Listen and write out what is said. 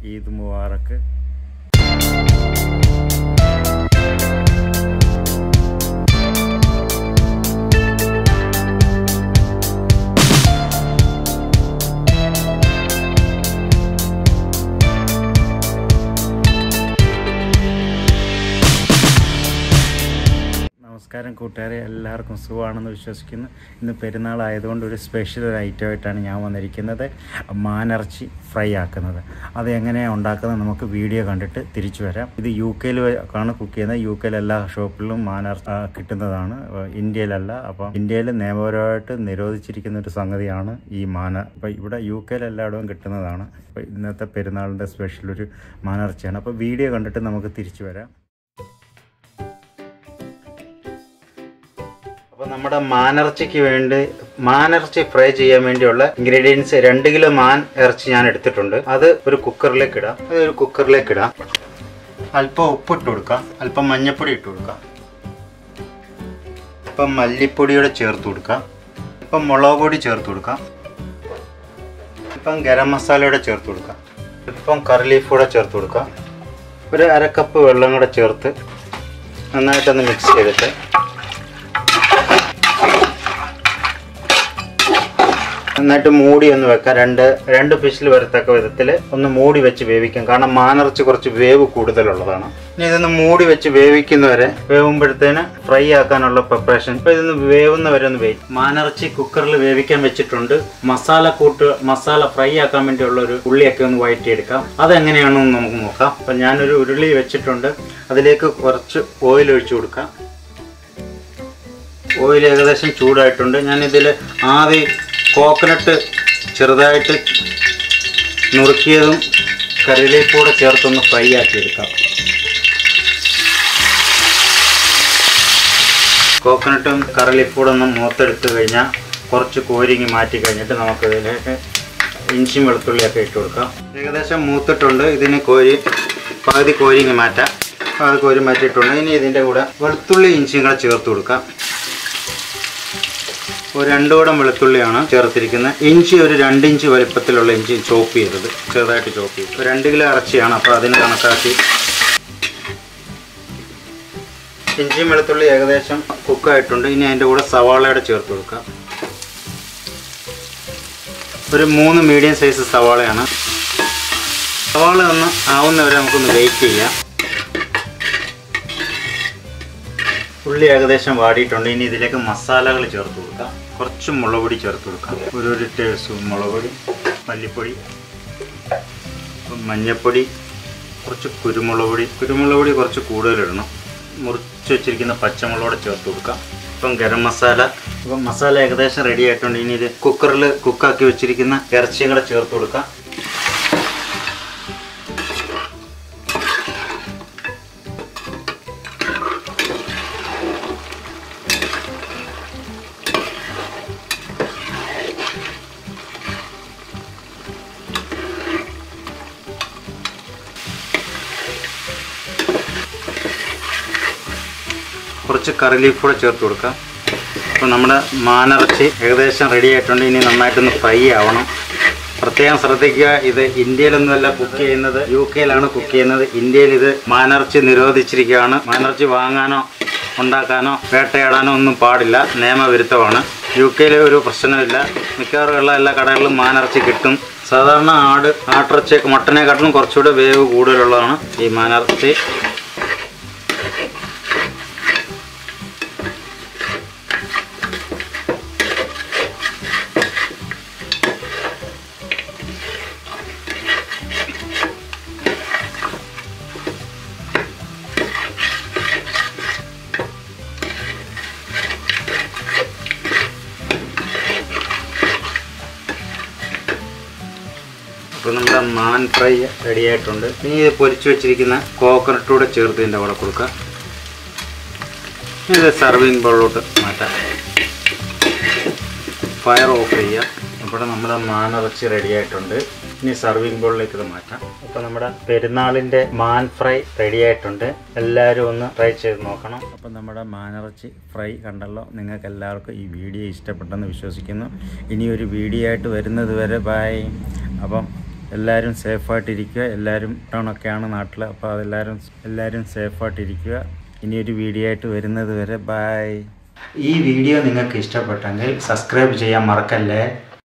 ഈദ് മുബാറക്ക് നമസ്കാരം കൂട്ടുകാരെ എല്ലാവർക്കും സുഖമാണെന്ന് വിശ്വസിക്കുന്നു ഇന്ന് പെരുന്നാൾ ആയതുകൊണ്ട് ഒരു സ്പെഷ്യൽ ഒരു ഐറ്റമായിട്ടാണ് ഞാൻ വന്നിരിക്കുന്നത് മാനിറച്ചി ഫ്രൈ ആക്കുന്നത് അത് എങ്ങനെയാണ് ഉണ്ടാക്കുന്നത് നമുക്ക് വീഡിയോ കണ്ടിട്ട് തിരിച്ചു വരാം ഇത് യു കെയിൽ ആണ് കുക്ക് ചെയ്യുന്നത് യു കെയിൽ എല്ലാ ഷോപ്പിലും മാനർ ആ, കിട്ടുന്നതാണ് ആ, ഇന്ത്യയിലല്ല അപ്പം ഇന്ത്യയിൽ നിയമപരമായിട്ട് നിരോധിച്ചിരിക്കുന്ന ഒരു സംഗതിയാണ് ഈ മാന അപ്പം ഇവിടെ യു കെയിൽ എല്ലായിടവും കിട്ടുന്നതാണ് അപ്പോൾ ഇന്നത്തെ പെരുന്നാളിൻ്റെ സ്പെഷ്യൽ ഒരു മാനിറച്ചിയാണ് അപ്പോൾ വീഡിയോ കണ്ടിട്ട് നമുക്ക് തിരിച്ചു വരാം അപ്പോൾ നമ്മുടെ മാനിറച്ചിക്ക് വേണ്ടി മാനിറച്ചി ഫ്രൈ ചെയ്യാൻ വേണ്ടിയുള്ള ഇൻഗ്രീഡിയൻസ് രണ്ട് കിലോ മാൻ ഇറച്ചി ഞാൻ എടുത്തിട്ടുണ്ട് അത് ഒരു കുക്കറിലേക്ക് ഇടാം അത് ഒരു കുക്കറിലേക്ക് ഇടാം അല്പം ഉപ്പ് ഇട്ട് കൊടുക്കാം അല്പം മഞ്ഞൾപ്പൊടി ഇട്ട് കൊടുക്കാം അല്പം മല്ലിപ്പൊടിയുടെ ചേർത്ത് കൊടുക്കാം അല്പം മുളക് പൊടി ചേർത്ത് കൊടുക്കാം അല്പം ഗരം മസാലയുടെ ചേർത്ത് കൊടുക്കാം അല്പം കറി ലീഫ് കൂടെ ചേർത്ത് കൊടുക്കാം ഒരു അര കപ്പ് വെള്ളം കൂടെ ചേർത്ത് നന്നായിട്ടൊന്ന് മിക്സ് ചെയ്തിട്ട് നന്നായിട്ട് മൂടി ഒന്ന് വെക്കാം രണ്ട് രണ്ട് ഫിഷിൽ വരത്തക്ക വിധത്തിൽ ഒന്ന് മൂടി വെച്ച് വേവിക്കാം കാരണം മാനിറച്ചി കുറച്ച് വേവ് കൂടുതലുള്ളതാണ് ഇനി ഇതൊന്ന് മൂടി വെച്ച് വേവിക്കുന്നവരെ വേവുമ്പോഴത്തേന് ഫ്രൈ ആക്കാനുള്ള പ്രിപ്പറേഷൻ ഇപ്പൊ ഇതൊന്ന് വേവുന്നവരെ ഒന്ന് വെയിറ്റ് മാനിറച്ചി കുക്കറിൽ വേവിക്കാൻ വെച്ചിട്ടുണ്ട് മസാല കൂട്ട് മസാല ഫ്രൈ ആക്കാൻ വേണ്ടിയുള്ള ഒരു ഉള്ളിയൊക്കെ ഒന്ന് വഴറ്റിയെടുക്കാം അതെങ്ങനെയാണെന്ന് നമുക്ക് നോക്കാം അപ്പം ഞാനൊരു ഉരുളി വെച്ചിട്ടുണ്ട് അതിലേക്ക് കുറച്ച് ഓയിൽ ഒഴിച്ചു കൊടുക്കാം ഓയിൽ ഏകദേശം ചൂടായിട്ടുണ്ട് ഞാനിതിൽ ആദ്യം കോക്കനട്ട് ചെറുതായിട്ട് നുറുക്കിയതും കറിവേപ്പൂടെ ചേർത്തൊന്ന് ഫ്രൈ ആക്കി എടുക്കാം കോക്കനട്ടും കറിവേപ്പൂടെ ഒന്ന് മൂത്തെടുത്ത് കഴിഞ്ഞാൽ കുറച്ച് കോരിങ്ങി മാറ്റി കഴിഞ്ഞിട്ട് നമുക്കിതിലേക്ക് ഇഞ്ചിയും വെളുത്തുള്ളിയൊക്കെ ഇട്ട് കൊടുക്കാം ഏകദേശം മൂത്തിട്ടുണ്ട് ഇതിന് കോരി പകുതി കോരിങ്ങി മാറ്റാം പകുതി കോരി മാറ്റിയിട്ടുണ്ട് ഇനി ഇതിൻ്റെ കൂടെ വെളുത്തുള്ളി ഇഞ്ചിയും കൂടെ ചേർത്ത് കൊടുക്കാം ഒരു രണ്ട് കൂടം വെളുത്തുള്ളിയാണ് ചേർത്തിരിക്കുന്നത് ഇഞ്ചി ഒരു രണ്ട് ഇഞ്ച് വലിപ്പത്തിലുള്ള ഇഞ്ചി ചോപ്പ് ചെയ്തത് ചെറുതായിട്ട് ചോപ്പ് ചെയ്തു ഒരു രണ്ട് കിലോ ഇറച്ചിയാണ് അപ്പോൾ അതിന് കണക്കാക്കി ഇഞ്ചിയും വെളുത്തുള്ളി ഏകദേശം കുക്കായിട്ടുണ്ട് ഇനി അതിൻ്റെ കൂടെ സവാളയുടെ ചേർത്ത് കൊടുക്കാം ഒരു മൂന്ന് മീഡിയം സൈസ് സവാളയാണ് സവാള ഒന്ന് ആവുന്നവരെ നമുക്കൊന്ന് വെയിറ്റ് ചെയ്യാം ഉള്ളി ഏകദേശം വാടിയിട്ടുണ്ട് ഇനി ഇതിലേക്ക് മസാലകൾ ചേർത്ത് കൊടുക്കാം കുറച്ച് മുളക് പൊടി ചേർത്ത് കൊടുക്കാം ഒരു ഒരു ടേബിൾ സ്പൂൺ മുളക് പൊടി മല്ലിപ്പൊടി മഞ്ഞൾപ്പൊടി കുറച്ച് കുരുമുളക് പൊടി കുരുമുളക് പൊടി കുറച്ച് കൂടുതലിടണം മുറിച്ച് വെച്ചിരിക്കുന്ന പച്ചമുളകോടെ ചേർത്ത് കൊടുക്കാം ഇപ്പം ഗരം മസാല ഇപ്പം മസാല ഏകദേശം റെഡി ആയിട്ടുണ്ട് ഇനി ഇത് കുക്കറിൽ കുക്കാക്കി വെച്ചിരിക്കുന്ന ഇറച്ചിയും കൂടെ ചേർത്ത് കൊടുക്കാം കുറച്ച് കറി ലീഫ് കൂടെ ചേർത്ത് കൊടുക്കാം അപ്പോൾ നമ്മുടെ മാനിറച്ചി ഏകദേശം റെഡി ആയിട്ടുണ്ട് ഇനി നന്നായിട്ടൊന്ന് ഫ്രൈ ആവണം പ്രത്യേകം ശ്രദ്ധിക്കുക ഇത് ഇന്ത്യയിലൊന്നുമല്ല കുക്ക് ചെയ്യുന്നത് യു കെയിലാണ് കുക്ക് ചെയ്യുന്നത് ഇന്ത്യയിൽ ഇത് മാനിറച്ചി നിരോധിച്ചിരിക്കുകയാണ് മാനിറച്ചി വാങ്ങാനോ ഉണ്ടാക്കാനോ വേട്ടയാടാനോ ഒന്നും പാടില്ല നിയമവിരുദ്ധമാണ് യു കെയിൽ ഒരു പ്രശ്നമില്ല മിക്കവാറും ഉള്ള എല്ലാ കടകളിലും മാനിറച്ചി കിട്ടും സാധാരണ ആട് ആട്ടിറച്ചി മട്ടനെക്കാട്ടിലും കുറച്ചുകൂടെ വേവ് കൂടുതലുള്ളതാണ് ഈ മാനിറച്ചി അപ്പോൾ നമ്മുടെ മാൻ ഫ്രൈ റെഡി ആയിട്ടുണ്ട് ഇനി ഇത് പൊരിച്ചു വെച്ചിരിക്കുന്ന കോക്കനട്ട് കൂടെ ചേർത്ത് ഇതിൻ്റെ കൂടെ കൊടുക്കുക ഇനി ഇത് സർവിങ് ബൗളിലോട്ട് മാറ്റാം ഫയർ ഓഫ് ചെയ്യുക അപ്പോൾ നമ്മുടെ മാനിറച്ചി റെഡി ആയിട്ടുണ്ട് ഇനി സർവിങ് ബോളിലേക്ക് ഇത് മാറ്റാം അപ്പോൾ നമ്മുടെ പെരുന്നാളിൻ്റെ മാൻ ഫ്രൈ റെഡി ആയിട്ടുണ്ട് എല്ലാവരും ഒന്ന് ട്രൈ ചെയ്ത് നോക്കണം അപ്പോൾ നമ്മുടെ മാനിറച്ചി ഫ്രൈ കണ്ടല്ലോ നിങ്ങൾക്ക് എല്ലാവർക്കും ഈ വീഡിയോ ഇഷ്ടപ്പെട്ടെന്ന് വിശ്വസിക്കുന്നു ഇനി ഒരു വീഡിയോ ആയിട്ട് വരുന്നത് വരെ ബൈ അപ്പം എല്ലാവരും സേഫായിട്ടിരിക്കുക എല്ലാവരും ടൗണൊക്കെയാണ് നാട്ടിൽ അപ്പോൾ അതെല്ലാവരും എല്ലാവരും സേഫായിട്ടിരിക്കുക ഇനിയൊരു വീഡിയോ ആയിട്ട് വരുന്നത് വരെ ബായ് ഈ വീഡിയോ നിങ്ങൾക്ക് ഇഷ്ടപ്പെട്ടെങ്കിൽ സബ്സ്ക്രൈബ് ചെയ്യാൻ മറക്കല്ലേ